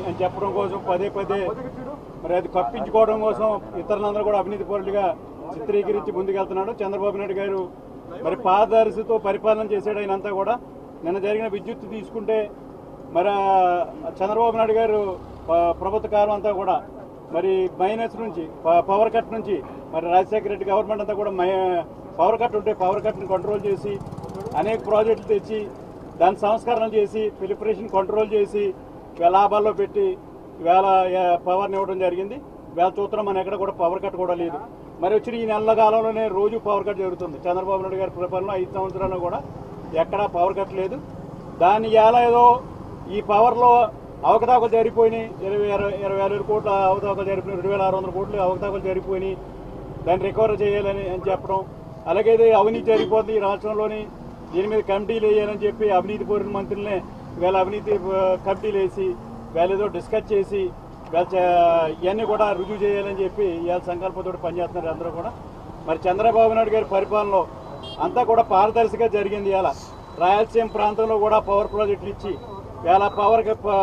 అని చెప్పడం కోసం పదే పదే మరి అది కప్పించుకోవడం కోసం ఇతరులందరూ కూడా అవినీతి పరులుగా చిత్రీకరించి ముందుకెళ్తున్నాడు చంద్రబాబు నాయుడు గారు మరి పారదర్శితో పరిపాలన చేశాడు ఆయనంతా కూడా నిన్న జరిగిన విద్యుత్ తీసుకుంటే మరి ఆ చంద్రబాబు నాయుడు గారు ప- ప్రభుత్వ కాలం అంతా కూడా మరి మైనస్ నుంచి ప- పవర్ కట్ నుంచి మరి రాజశేఖర రెడ్డి గవర్నమెంట్ అంతా కూడా మై పవర్ కట్ ఉంటే పవర్ కట్ని కంట్రోల్ చేసి అనేక ప్రాజెక్టులు తెచ్చి దాని సంస్కరణ చేసి ఫిలిపరేషన్ కంట్రోల్ చేసి ఇవాళ లాభాల్లో పెట్టి ఇవాళ ఆ, పవర్ని ఇవ్వడం జరిగింది ఇవాళ చూస్తున్నాం మన ఎక్కడ కూడా పవర్ కట్ కూడా లేదు మరి వచ్చిన ఈ నెలల కాలంలోనే రోజు పవర్ కట్ జరుగుతుంది చంద్రబాబు నాయుడు గారి పరిపాలన ఐదు సంవత్సరాల్లో కూడా ఎక్కడా పవర్ కట్ లేదు దాన్ని ఎలా ఏదో ఈ పవర్లో అవకతవకలు జరిగిపోయినాయి ఇరవై ఇరవై ఇరవై వేల కోట్ల అవకతవకలు జరిగిపోయినాయి రెండు వేల ఆరు వందల కోట్లు అవకతవకలు జరిగిపోయినాయి దాన్ని రికవర్ చేయాలని అని చెప్పడం అలాగే ఇది అవినీతి జరిగిపోతుంది ఈ రాష్ట్రంలోని దీని మీద కమిటీలు వేయాలని చెప్పి అవినీతి కోరిన మంత్రులనే వీళ్ళ అవినీతి ఆ, కమిటీలు వేసి వీళ్ళ ఏదో డిస్కస్ చేసి వీళ్ళ చ- ఇవన్నీ కూడా రుజువు చేయాలని చెప్పి ఇవాళ సంకల్పంతో పనిచేస్తున్నారు అందరూ కూడా మరి చంద్రబాబు నాయుడు గారి పరిపాలనలో అంతా కూడా పారదర్శిగా జరిగింది ఇలా రాయలసీమ ప్రాంతంలో కూడా పవర్ ప్రాజెక్టులు ఇచ్చి వేళ పవర్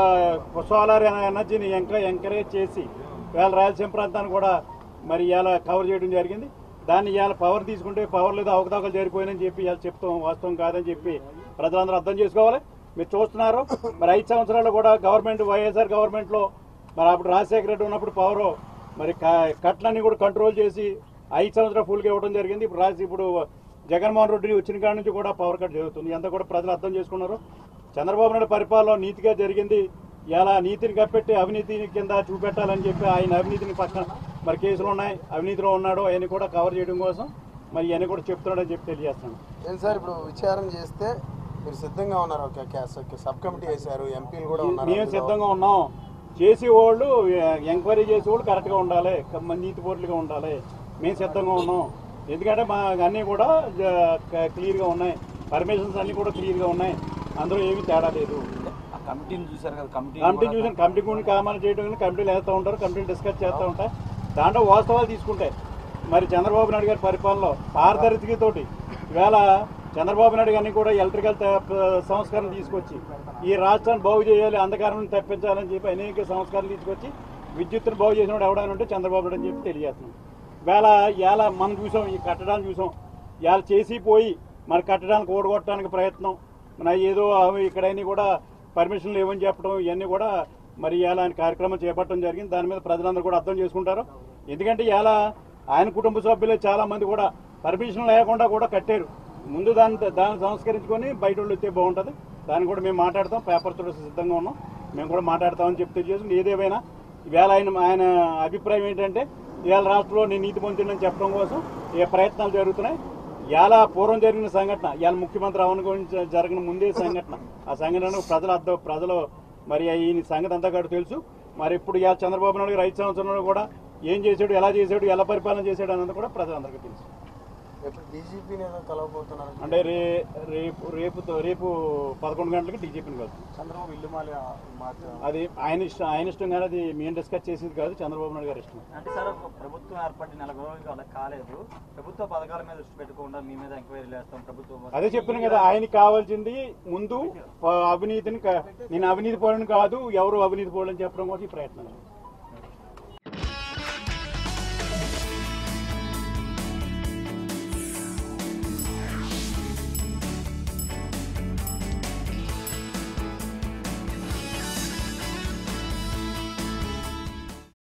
సోలార్ ఎనర్జీని ఎంక ఎంకరేజ్ చేసి వేళ రాయలసీమ ప్రాంతాన్ని కూడా మరి ఇవాళ కవర్ చేయడం జరిగింది దాన్ని ఇవాళ పవర్ తీసుకుంటే పవర్ లేదు అవకతవకలు జరిగిపోయినని చెప్పి ఇవాళ చెప్తాం వాస్తవం కాదని చెప్పి ప్రజలందరూ అర్థం చేసుకోవాలి మీరు చూస్తున్నారు మరి ఐదు సంవత్సరాలు కూడా గవర్నమెంట్ వైఎస్ఆర్ గవర్నమెంట్లో మరి అప్పుడు రాజశేఖర రెడ్డి ఉన్నప్పుడు పవర్ మరి క- కట్లన్నీ కూడా కంట్రోల్ చేసి ఐదు సంవత్సరాలు ఫుల్గా ఇవ్వడం జరిగింది ఇప్పుడు రాజ ఇప్పుడు జగన్మోహన్ రెడ్డి వచ్చిన కాడ నుంచి కూడా పవర్ కట్ జరుగుతుంది ఎంత కూడా ప్రజలు అర్థం చేసుకున్నారు చంద్రబాబు నాయుడు పరిపాలన నీతిగా జరిగింది ఇలా నీతిని కప్పెట్టి అవినీతి కింద చూపెట్టాలని చెప్పి ఆయన అవినీతిని పక్కన మరి కేసులు ఉన్నాయి అవినీతిలో ఉన్నాడు అవన్నీ కూడా కవర్ చేయడం కోసం మరి ఇవన్నీ కూడా చెప్తున్నాడని చెప్పి తెలియజేస్తున్నాను ఏం సార్ ఇప్పుడు విచారణ చేస్తే మీరు సిద్ధంగా ఉన్నారు ఒక క్యాస్- ఒక సబ్ కమిటీ వేశారు ఎంపీలు కూడా ఉన్నారు మేము అందులో. సిద్ధంగా ఉన్నాం చేసే వాళ్ళు ఎంక్వైరీ చేసే వాళ్ళు కరెక్ట్గా ఉండాలి క- నీతి పోర్లుగా ఉండాలి మేము సిద్ధంగా ఉన్నాం ఎందుకంటే మా అన్నీ కూడా క్లియర్గా ఉన్నాయి పర్మిషన్స్ అన్నీ కూడా క్లియర్గా ఉన్నాయి అందులో ఏమీ తేడా లేదు ఆ కమిటీని చూశారు కదా కమిటీ కమిటీ చూసాను కమిటీ గురించి కామాలు చేయడం కానీ కమిటీలు వేస్తూ ఉంటారు కమిటీలు డిస్కస్ చేస్తూ ఉంటాయి దాంట్లో వాస్తవాలు తీసుకుంటాయి మరి చంద్రబాబు నాయుడు గారి పరిపాలనలో పారదర్శకతోటి ఈవేళ చంద్రబాబు నాయుడు గారిని కూడా ఎలక్ట్రికల్ త- సంస్కరణ తీసుకొచ్చి ఈ రాష్ట్రాన్ని బాగు చేయాలి అంధకారం తప్పించాలని చెప్పి అనేక సంస్కరణలు తీసుకొచ్చి విద్యుత్తును బాగు చేసినప్పుడు ఎవడైనా ఉంటే చంద్రబాబు నాయుడు అని చెప్పి తెలియజేస్తున్నాం వేళ ఇవాళ మనం చూసాం ఈ కట్టడాన్ని చూసాం ఇవాళ చేసి పోయి మన కట్టడానికి ఓడగొట్టడానికి ప్రయత్నం మన ఏదో అవి ఇక్కడైనా కూడా పర్మిషన్లు ఇవ్వని చెప్పడం ఇవన్నీ కూడా మరి ఇవాళ ఆయన కార్యక్రమం చేపట్టడం జరిగింది దాని మీద ప్రజలందరూ కూడా అర్థం చేసుకుంటారు ఎందుకంటే ఇవాళ ఆయన కుటుంబ సభ్యులే చాలా మంది కూడా పర్మిషన్ లేకుండా కూడా కట్టారు ముందు దాన్ని దాన్ని సంస్కరించుకొని బయట వాళ్ళు వస్తే బాగుంటుంది దాన్ని కూడా మేము మాట్లాడతాం పేపర్ తోటి సిద్ధంగా ఉన్నాం మేము కూడా మాట్లాడతామని చెప్తే చేసి ఏదేమైనా ఈవేళ ఆయన ఆయన అభిప్రాయం ఏంటంటే ఇవాళ రాష్ట్రంలో నేను నీతి పొందిందని చెప్పడం కోసం ఏ ప్రయత్నాలు జరుగుతున్నాయి ఇవాళ పూర్వం జరిగిన సంఘటన ఇవాళ ముఖ్యమంత్రి అవన గురించి జరిగిన ముందే సంఘటన ఆ సంఘటన ప్రజలు అర్థం ప్రజలు మరి ఈ సంగతి అంతా కూడా తెలుసు మరి ఇప్పుడు ఇవాళ చంద్రబాబు నాయుడు గారు ఐదు సంవత్సరంలో కూడా ఏం చేశాడు ఎలా చేశాడు ఎలా పరిపాలన చేశాడు అన్నది కూడా ప్రజలందరికీ తెలుసు ఎప్పుడు డీజీపీని ఏదో కలవబోతున్నారు అంటే రే రేపు రేపు రేపు పదకొండు గంటలకు డీజీపీని కలుస్తాం చంద్రబాబు ఇల్లు మాలి మార్చారు అది ఆయన ఇష్టం ఆయన ఇష్టం కానీ అది మేము డిస్కస్ చేసేది కాదు చంద్రబాబు నాయుడు గారి ఇష్టం అంటే సార్ ఒక ప్రభుత్వం ఏర్పడి నెల రోజులు అలా కాలేదు ప్రభుత్వ పథకాల మీద దృష్టి పెట్టకుండా మీ మీద ఎంక్వైరీలు వేస్తాం ప్రభుత్వం అదే చెప్తున్నాను కదా ఆయనకి కావాల్సింది ముందు ఆ, అవినీతిని క- నేను అవినీతి పరుని కాదు ఎవరు అవినీతి పరులు అని చెప్పడం కోసం ఈ ప్రయత్నం